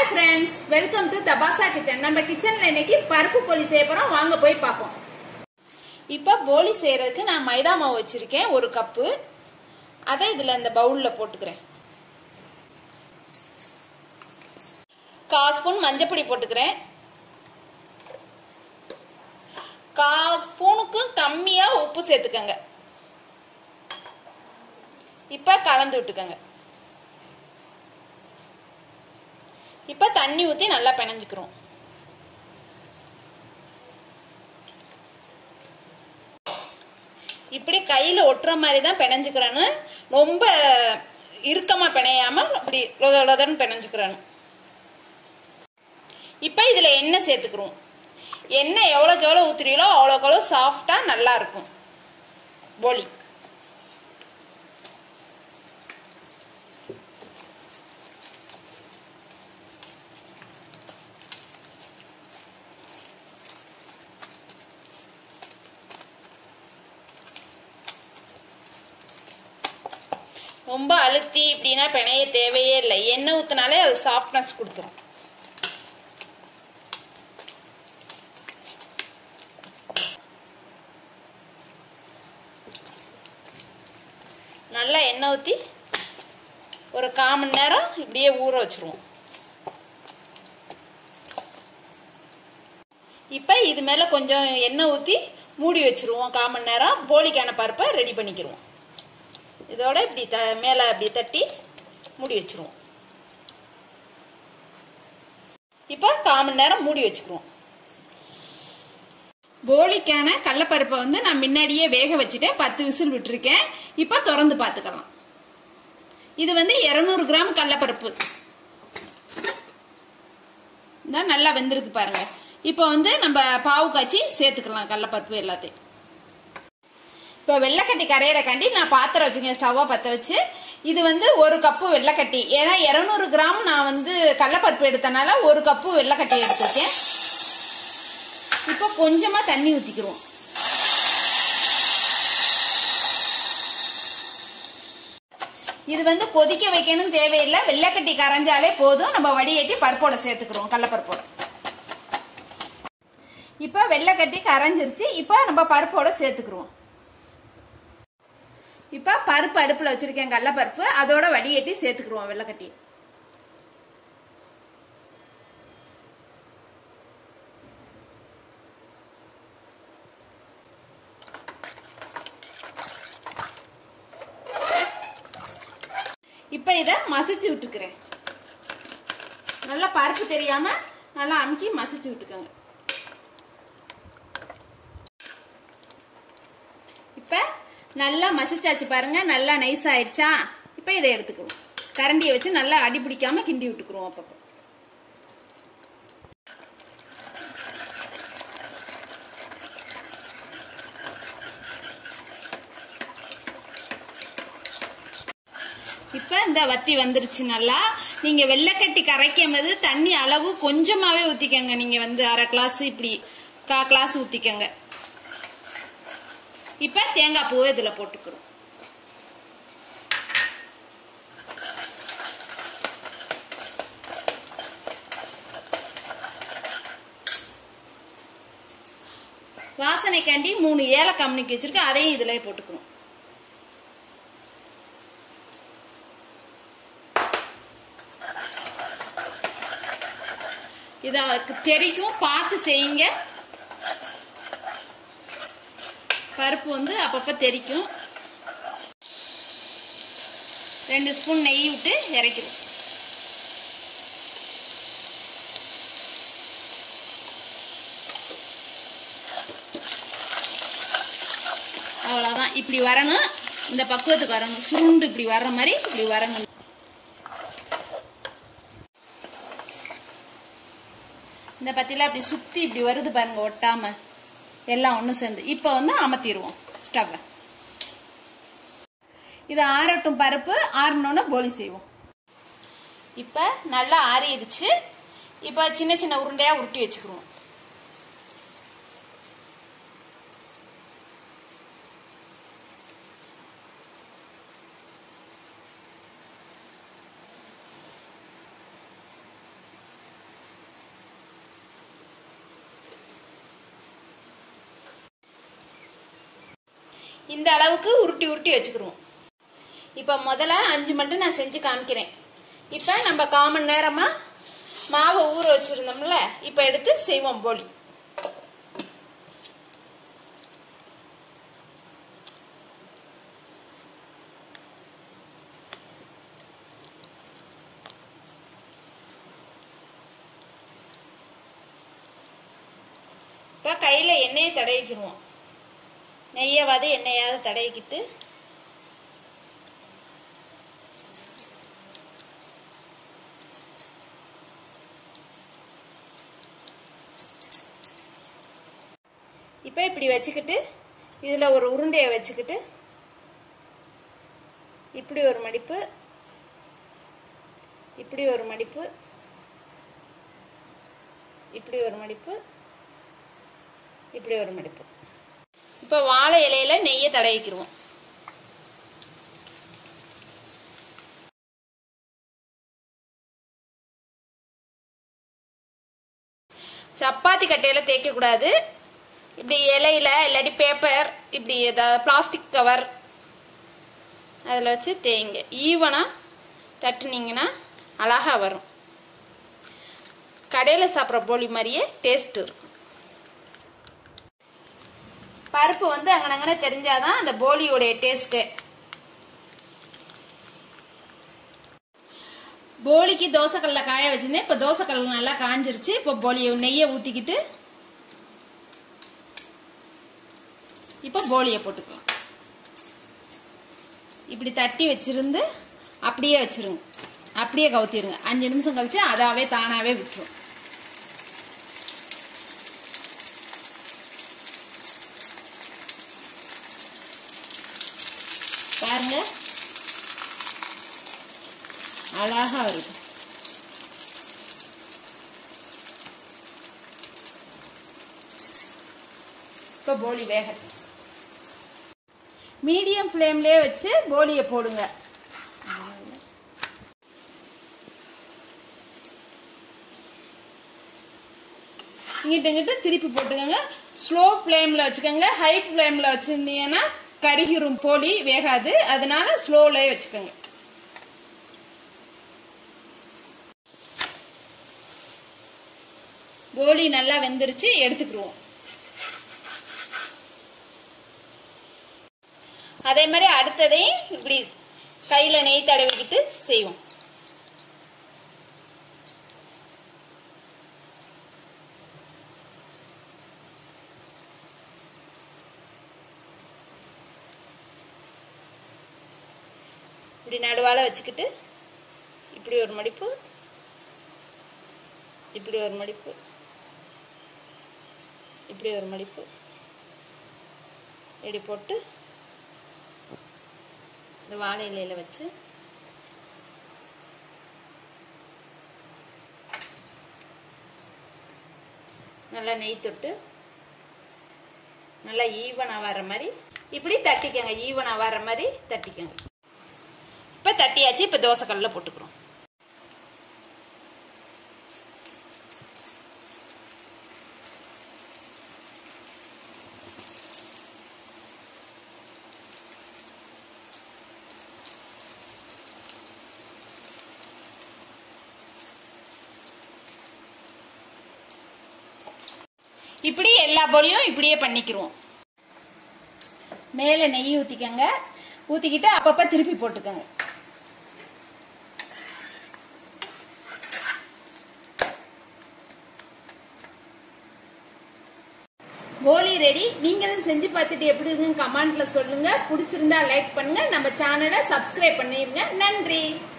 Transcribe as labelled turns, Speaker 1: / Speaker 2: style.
Speaker 1: friends welcome to Thabasa kitchen நம்ம கிச்சன்ல இன்னைக்கு பருப்பு போலி செய்ய போறோம் வாங்க போய் பார்ப்போம் இப்போ போலி செய்யறதுக்கு நான் மைதா மாவு வச்சிருக்கேன் ஒரு கப்பு அதை இதுல இந்த பவுல்ல போட்டுக்கிறேன் கால் ஸ்பூன் மஞ்சப்பொடி போட்டுக்கிறேன் கால் ஸ்பூனுக்கும் கம்மியா உப்பு சேர்த்துக்கங்க இப்ப கலந்து விட்டுக்கங்க இப்ப தண்ணி ஊத்தி நல்லா பிணைஞ்சுக்கிறோம் இப்படி கையில ஒட்டுற மாதிரி தான் பிணைஞ்சுக்கிறேன்னு ரொம்ப இறுக்கமா பிணையாம இப்படி லொத லொதன்னு பிணைஞ்சுக்கிறேன்னு இப்ப இதுல எண்ணெய் சேர்த்துக்கிறோம் எண்ணெய் எவ்வளோக்கு எவ்வளோ ஊத்துறீங்களோ அவ்வளோக்கு எவ்வளோ சாஃப்டா நல்லா இருக்கும் போலி ரொம்ப அழுத்தி இப்படின்னா பிணைய தேவையே இல்லை எண்ணெய் ஊற்றினாலே அது சாஃப்ட்னஸ் கொடுத்துரும் நல்லா எண்ணெய் ஊற்றி ஒரு கால் மணி நேரம் இப்படியே ஊற வச்சிருவோம் இப்போ இது மேலே கொஞ்சம் எண்ணெய் ஊற்றி மூடி வச்சிருவோம் கால் மணி நேரம் போலிக்கான பருப்பை ரெடி பண்ணிக்கிருவோம் இதோட இப்படி த மேலே இப்படி தட்டி மூடி வச்சிருவோம் இப்போ கால் மணி நேரம் மூடி வச்சுக்குவோம் போலிக்கான கடலப்பருப்பை வந்து நான் முன்னாடியே வேக வச்சுட்டேன் பத்து விசில் விட்டுருக்கேன் இப்போ திறந்து பார்த்துக்கலாம் இது வந்து இரநூறு கிராம் கடலப்பருப்பு தான் நல்லா வெந்திருக்கு பாருங்க இப்போ வந்து நம்ம பாவு காய்ச்சி சேர்த்துக்கலாம் கடலப்பருப்பு எல்லாத்தையும் இப்போ வெள்ளைக்கட்டி கரையிறக்காண்டி நான் பாத்திரம் வச்சுக்கேன் ஸ்டவ்வை பற்ற வச்சு இது வந்து ஒரு கப்பு வெள்ளைக்கட்டி ஏன்னா இரநூறு கிராம் நான் வந்து கடலப்பருப்பு எடுத்தனால ஒரு கப்பு வெள்ளைக்கட்டி எடுத்துருக்கேன் இப்போ கொஞ்சமா தண்ணி ஊத்திக்கிறோம் இது வந்து கொதிக்க வைக்கணும் தேவையில்லை வெள்ளைக்கட்டி கரைஞ்சாலே போதும் நம்ம வடிகட்டி பருப்போட சேர்த்துக்கிறோம் கடலப்பருப்போட இப்போ வெள்ளைக்கட்டி கரைஞ்சிருச்சு இப்போ நம்ம பருப்போட சேர்த்துக்கிறோம் இப்போ பருப்பு அடுப்பில் வச்சிருக்கேன் கடலப்பருப்பு அதோட வடிகட்டி சேர்த்துக்கிறோம் வெள்ளைக்கட்டி இப்போ இதை மசிச்சு விட்டுக்கிறேன் நல்லா பருப்பு தெரியாம நல்லா அமுக்கி மசிச்சு விட்டுக்கோங்க இப்போ நல்லா மசிச்சாச்சு பாருங்க நல்லா நைஸ் ஆயிடுச்சா இப்போ இதை எடுத்துக்குவோம் கரண்டியை வச்சு நல்லா அடி பிடிக்காம கிண்டி விட்டுக்குருவோம் அப்பப்போ இப்போ இந்த வத்தி வந்துருச்சு நல்லா நீங்க வெள்ளைக்கட்டி கரைக்கும் போது தண்ணி அளவு கொஞ்சமாவே ஊத்திக்கங்க நீங்க வந்து அரை கிளாஸ் இப்படி கா கிளாஸ் ஊத்திக்கங்க இப்ப தேங்காய் பூவை இதுல போட்டுக்கிறோம் வாசனைக்காண்டி மூணு ஏலக்காய் மணிக்கு வச்சிருக்கேன் அதையும் இதுல போட்டுக்கிறோம் இத தெரிக்கும் பார்த்து செய்யுங்க பருப்பு வந்து அப்பப்ப தெரிக்கும் ரெண்டு ஸ்பூன் நெய் விட்டு இறக்கிறோம் அவ்வளோதான் இப்படி வரணும் இந்த பக்குவத்துக்கு வரணும் சுருண்டு இப்படி வர்ற மாதிரி இப்படி வரணும் இந்த பத்தில அப்படி சுத்தி இப்படி வருது பாருங்க ஒட்டாம எல்லாம் ஒண்ணு சேர்ந்து இப்ப வந்து அமர்த்திடுவோம் ஸ்டவ் இது ஆறட்டும் பருப்பு ஆறணும்னா போலி செய்வோம் இப்ப நல்லா ஆறிடுச்சு இப்ப சின்ன சின்ன உருண்டையா உருட்டி வச்சுக்கிறோம் இந்த அளவுக்கு உருட்டி உருட்டி வச்சுக்கிருவோம் இப்போ முதல்ல அஞ்சு மட்டும் நான் செஞ்சு காமிக்கிறேன் இப்போ நம்ம காமன் நேரமாக மாவை ஊற வச்சுருந்தோம்ல இப்போ எடுத்து செய்வோம் போலி இப்போ கையில் எண்ணெயை தடவிக்கிடுவோம் நெய்யாவது எண்ணெயாவது தடவிக்கிட்டு இப்போ இப்படி வச்சுக்கிட்டு இதில் ஒரு உருண்டையை வச்சுக்கிட்டு இப்படி ஒரு மடிப்பு இப்படி ஒரு மடிப்பு இப்படி ஒரு மடிப்பு இப்படி ஒரு மடிப்பு இப்போ வாழை இலையில நெய்யை தடவிக்கிடுவோம் சப்பாத்தி கட்டையில தேய்க்க கூடாது இப்படி இலையில இல்லாட்டி பேப்பர் இப்படி ஏதாவது பிளாஸ்டிக் கவர் அதில் வச்சு தேய்ங்க ஈவனாக தட்டுனீங்கன்னா அழகா வரும் கடையில் சாப்பிட்ற போலி மாதிரியே டேஸ்ட் இருக்கும் பருப்பு வந்து அங்கனங்கன தெரிஞ்சாதான் அந்த போலியோடைய டேஸ்ட்டு போலிக்கு தோசைக்கல்ல காய வச்சிருந்தேன் இப்போ தோசைக்கல்ல நல்லா காஞ்சிருச்சு இப்போ போலியை நெய்யை ஊற்றிக்கிட்டு இப்போ போலியை போட்டுக்கலாம் இப்படி தட்டி வச்சிருந்து அப்படியே வச்சிருங்க அப்படியே கவுத்திருங்க அஞ்சு நிமிஷம் கழிச்சு அதாவே தானாவே விட்டுரும் பாருங்க அழகா வருது இப்போ போலி வேக மீடியம் ஃப்ளேம்லேயே வச்சு போலியை போடுங்க இங்கிட்ட இங்கிட்ட திருப்பி போட்டுக்கோங்க ஸ்லோ ஃப்ளேமில் வச்சுக்கோங்க ஹை ஃப்ளேமில் வச்சுருந்தீங்கன்னா கருகிரும் போலி வேகாது அதனால ஸ்லோலே வச்சுக்கோங்க போலி நல்லா வெந்துருச்சு எடுத்துக்கிடுவோம் அதே மாதிரி அடுத்ததையும் இப்படி கையில நெய் தடவிக்கிட்டு செய்வோம் இப்படி நடுவால வச்சுக்கிட்டு இப்படி ஒரு மடிப்பு இப்படி ஒரு மடிப்பு இப்படி ஒரு மடிப்பு இப்படி போட்டு இந்த வாழை இலையில வச்சு நல்லா நெய் தொட்டு நல்லா ஈவனாக வர்ற மாதிரி இப்படி தட்டிக்கங்க ஈவனாக வர்ற மாதிரி தட்டிக்கங்க இப்போ தட்டியாச்சு இப்போ தோசைக்கல்லில் போட்டுக்கிறோம் இப்படி எல்லா போலியும் இப்படியே பண்ணிக்கிருவோம் மேலே நெய் ஊற்றிக்கங்க ஊற்றிக்கிட்டு அப்பப்போ திருப்பி போட்டுக்கோங்க போலி ரெடி நீங்களும் செஞ்சு பார்த்துட்டு எப்படி இருக்குன்னு கமெண்ட்ல சொல்லுங்க பிடிச்சிருந்தா லைக் பண்ணுங்க நம்ம சேனலை சப்ஸ்கிரைப் பண்ணிருங்க நன்றி